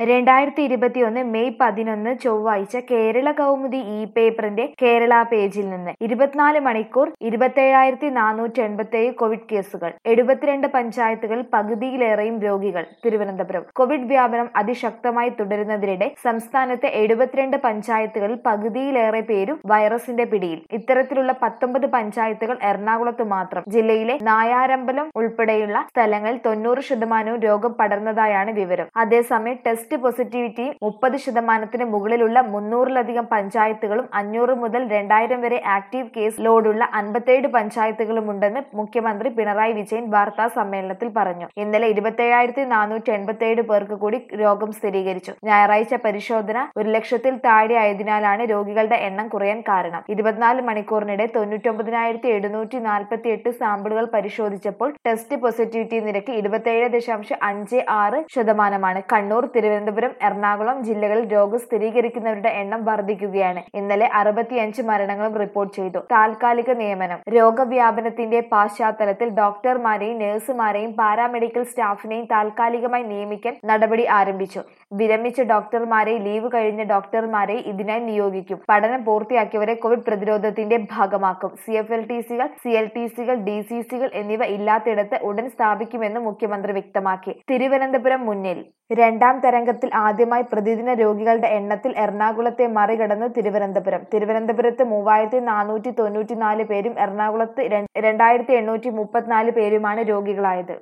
രണ്ടായിരത്തി ഇരുപത്തിയൊന്ന് മെയ് പതിനൊന്ന് ചൊവ്വാഴ്ച കേരള കൗമുദി ഇ പേപ്പറിന്റെ കേരള പേജിൽ നിന്ന് ഇരുപത്തിനാല് മണിക്കൂർ ഇരുപത്തേഴായിരത്തി നാനൂറ്റി എൺപത്തേഴ് കോവിഡ് കേസുകൾ എഴുപത്തിരണ്ട് പഞ്ചായത്തുകൾ പകുതിയിലേറെയും രോഗികൾ തിരുവനന്തപുരം കോവിഡ് വ്യാപനം അതിശക്തമായി തുടരുന്നതിനിടെ സംസ്ഥാനത്തെ എഴുപത്തിരണ്ട് പഞ്ചായത്തുകളിൽ പകുതിയിലേറെ പേരും വൈറസിന്റെ പിടിയിൽ ഇത്തരത്തിലുള്ള പത്തൊമ്പത് പഞ്ചായത്തുകൾ എറണാകുളത്ത് മാത്രം ജില്ലയിലെ നായാരമ്പലം ഉൾപ്പെടെയുള്ള സ്ഥലങ്ങളിൽ തൊണ്ണൂറ് ശതമാനവും രോഗം പടർന്നതായാണ് വിവരം അതേസമയം ടെസ്റ്റ് പോസിറ്റിവിറ്റിയും മുപ്പത് ശതമാനത്തിന് മുകളിലുള്ള മുന്നൂറിലധികം പഞ്ചായത്തുകളും അഞ്ഞൂറ് മുതൽ രണ്ടായിരം വരെ ആക്റ്റീവ് കേസ് ലോഡുള്ള അൻപത്തേഴ് പഞ്ചായത്തുകളുമുണ്ടെന്ന് മുഖ്യമന്ത്രി പിണറായി വിജയൻ വാർത്താ സമ്മേളനത്തിൽ പറഞ്ഞു ഇന്നലെ ഇരുപത്തേഴായിരത്തി നാനൂറ്റി എൺപത്തിയേഴ് പേർക്ക് കൂടി രോഗം സ്ഥിരീകരിച്ചു ഞായറാഴ്ച പരിശോധന ഒരു ലക്ഷത്തിൽ താഴെ ആയതിനാലാണ് രോഗികളുടെ എണ്ണം കുറയാൻ കാരണം ഇരുപത്തിനാല് മണിക്കൂറിനിടെ തൊണ്ണൂറ്റൊമ്പതിനായിരത്തി എഴുന്നൂറ്റി നാൽപ്പത്തി എട്ട് സാമ്പിളുകൾ പരിശോധിച്ചപ്പോൾ ടെസ്റ്റ് പോസിറ്റിവിറ്റി നിരക്ക് ഇരുപത്തിയേഴ് ദശാംശം അഞ്ച് ആറ് ശതമാനമാണ് കണ്ണൂർ തിരുവനന്തപുരം എറണാകുളം ജില്ലകളിൽ രോഗം സ്ഥിരീകരിക്കുന്നവരുടെ എണ്ണം വർദ്ധിക്കുകയാണ് ഇന്നലെ അറുപത്തിയഞ്ച് മരണങ്ങളും റിപ്പോർട്ട് ചെയ്തു താൽക്കാലിക നിയമനം രോഗവ്യാപനത്തിന്റെ പശ്ചാത്തലത്തിൽ ഡോക്ടർമാരെയും നഴ്സുമാരെയും പാരാമെഡിക്കൽ സ്റ്റാഫിനെയും താൽക്കാലികമായി നിയമിക്കാൻ നടപടി ആരംഭിച്ചു വിരമിച്ച ഡോക്ടർമാരെ ലീവ് കഴിഞ്ഞ ഡോക്ടർമാരെ ഇതിനായി നിയോഗിക്കും പഠനം പൂർത്തിയാക്കിയവരെ കോവിഡ് പ്രതിരോധത്തിന്റെ ഭാഗമാക്കും സി എഫ് എൽ ടി സികൾ സി എൽ ടി സികൾ ഡി സി സികൾ എന്നിവ ഇല്ലാത്തിടത്ത് ഉടൻ സ്ഥാപിക്കുമെന്ന് മുഖ്യമന്ത്രി വ്യക്തമാക്കി തിരുവനന്തപുരം മുന്നിൽ രണ്ടാം തരംഗത്തിൽ ആദ്യമായി പ്രതിദിന രോഗികളുടെ എണ്ണത്തിൽ എറണാകുളത്തെ മറികടന്ന് തിരുവനന്തപുരം തിരുവനന്തപുരത്ത് മൂവായിരത്തി നാനൂറ്റി തൊണ്ണൂറ്റിനാല് പേരും എറണാകുളത്ത് രണ്ടായിരത്തി എണ്ണൂറ്റി മുപ്പത്തിനാല് പേരുമാണ് രോഗികളായത്